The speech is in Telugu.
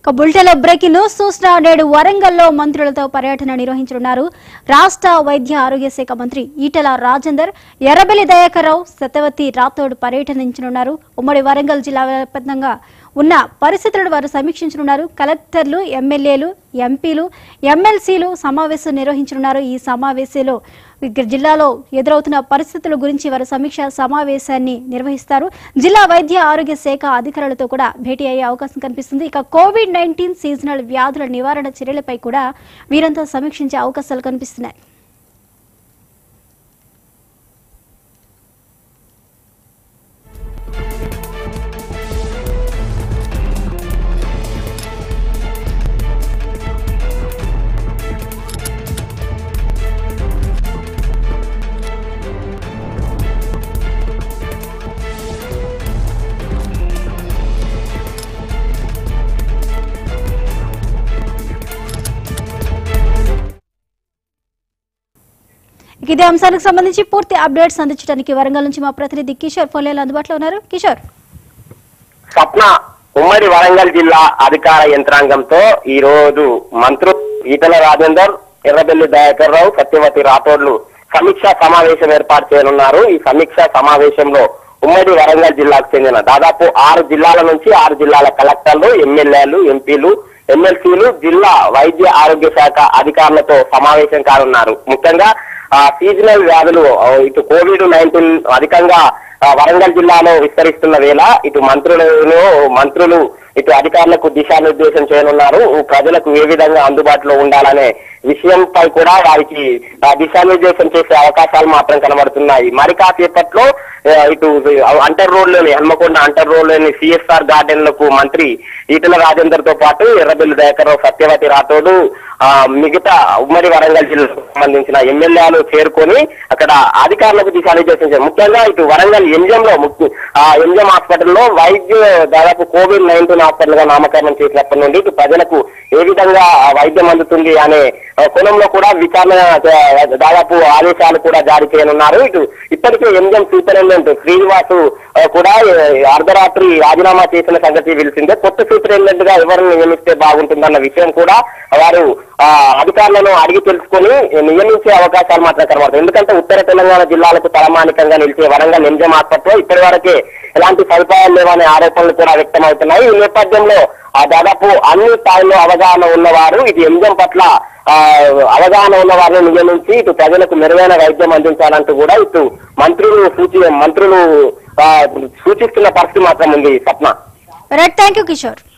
ఇక బులెటిన్లో బ్రేకింగ్ న్యూస్ చూసిన నేడు వరంగల్లో మంత్రులతో పర్యటన నిర్వహించనున్నారు రాష్ట్ర వైద్య ఆరోగ్య శాఖ మంత్రి ఈటల రాజేందర్ ఎర్రబెల్లి దయాకర్ రావు సత్యవతి రాథోడ్ పర్యటించనున్నారు ఉమ్మడి వరంగల్ జిల్లా వ్యాప్తంగా ఉన్న పరిస్థితులను వారు సమీక్షించనున్నారు కలెక్టర్లు ఎమ్మెల్యేలు ఎంపీలు ఎమ్మెల్సీలు సమావేశం నిర్వహించనున్నారు ఈ సమావేశంలో ఇక జిల్లాలో ఎదురవుతున్న పరిస్థితుల గురించి వారు సమీక్ష సమావేశాన్ని నిర్వహిస్తారు జిల్లా వైద్య ఆరోగ్య శాఖ అధికారులతో కూడా భేటీ అయ్యే అవకాశం కనిపిస్తుంది ఇక కోవిడ్ నైన్టీన్ సీజనల్ వ్యాధుల నివారణ చర్యలపై కూడా వీరంతా సమీక్షించే అవకాశాలు కనిపిస్తున్నాయి ఇక ఇదే అంశానికి సంబంధించి పూర్తి అప్డేట్స్ అందించడానికి వరంగల్ నుంచి మా ప్రతినిధి కిషోర్ ఫోన్లలో అందుబాటులో ఉన్నారు కిషోర్ స్వప్న ఉమ్మడి వరంగల్ జిల్లా అధికార యంత్రాంగంతో ఈ రోజు మంత్రులు ఈటల రాజేందర్ ఎర్రబెల్లి దయాకర్ రావు సత్యవతి రాథోడ్లు సమీక్షా సమావేశం ఏర్పాటు చేయనున్నారు ఈ సమీక్షా సమావేశంలో ఉమ్మడి వరంగల్ జిల్లాకు చెందిన దాదాపు ఆరు జిల్లాల నుంచి ఆరు జిల్లాల కలెక్టర్లు ఎమ్మెల్యేలు ఎంపీలు ఎమ్మెల్సీలు జిల్లా వైద్య ఆరోగ్య శాఖ అధికారులతో సమావేశం కానున్నారు ముఖ్యంగా ఆ, సీజనల్ వ్యాధులు ఆ, ఇటు కోవిడ్ నైన్టీన్ అధికంగా ఆ, వరంగల్ జిల్లాలో విస్తరిస్తున్న వేళ ఇటు మంత్రులను మంత్రులు ఇటు అధికారులకు దిశానిర్దేశం చేయనున్నారు ప్రజలకు ఏ విధంగా అందుబాటులో ఉండాలనే విషయంపై కూడా వారికి ఆ, దిశానిర్దేశం చేసే అవకాశాలు మాత్రం కనబడుతున్నాయి మరి కాసేపట్లో ఆ, ఇటు అంటర్ రోడ్ లోని హన్మకొండ అంటర్ రోడ్ లోని సిఎస్ఆర్ గార్డెన్లకు మంత్రి ఈటల రాజేందర్ తో పాటు ఎర్రబెల్లి దయాకర్రావు సత్యవతి రాథోడు ఆ, మిగతా ఉమ్మడి వరంగల్ జిల్లాకు సంబంధించిన ఎమ్మెల్యేలు చేరుకొని అక్కడ అధికారులకు దిశానిర్దేశం చేశారు ముఖ్యంగా ఇటు వరంగల్ ఎంజిఎం లో ముఖ్య ఆ ఎంజిఎం హాస్పిటల్లో వైద్య దాదాపు కోవిడ్ నైన్టీన్ హాస్పిటల్ గా నామకరణం చేసినప్పటి నుండి ఇటు ప్రజలకు ఏ విధంగా వైద్యం అందుతుంది అనే ఆ, కోణంలో కూడా విచారణ ఆ, దాదాపు ఆదేశాలు కూడా జారీ చేయనున్నారు ఇటు ఇప్పటికే ఎంజిఎం సూపరింటెండెంట్ శ్రీనివాసు ఆ, కూడా ఆ, అర్ధరాత్రి రాజీనామా చేసిన సంగతి తెలిసిందే కొత్త సూపరింటెండెంట్ గా ఎవరిని నియమిస్తే బాగుంటుందన్న విషయం కూడా వారు ఆ, అధికారులను అడిగి తెలుసుకొని నియమించే అవకాశాలు మాత్రం కనబడతాయి ఎందుకంటే ఉత్తర తెలంగాణ జిల్లాలకు తలమానికంగా నిలిచే వరంగల్ ఎంజిఎం హాస్పిటల్ ఇప్పటి వరకే ఎలాంటి సదుపాయాలు లేవనే ఆరోపణలు కూడా వ్యక్తమవుతున్నాయి ఈ నేపథ్యంలో ఆ దాదాపు అన్ని స్థాయిలో అవగాహన ఉన్నవారు ఇది ఎంజిఎం పట్ల ఆ, అవగాహన ఉన్న వారిని నియమించి ఇటు ప్రజలకు మెరుగైన వైద్యం అందించాలంటూ కూడా ఇటు మంత్రులు సూచి మంత్రులు ఆ, సూచిస్తున్న పరిస్థితి మాత్రం ఉంది Swapna right thank you Kishore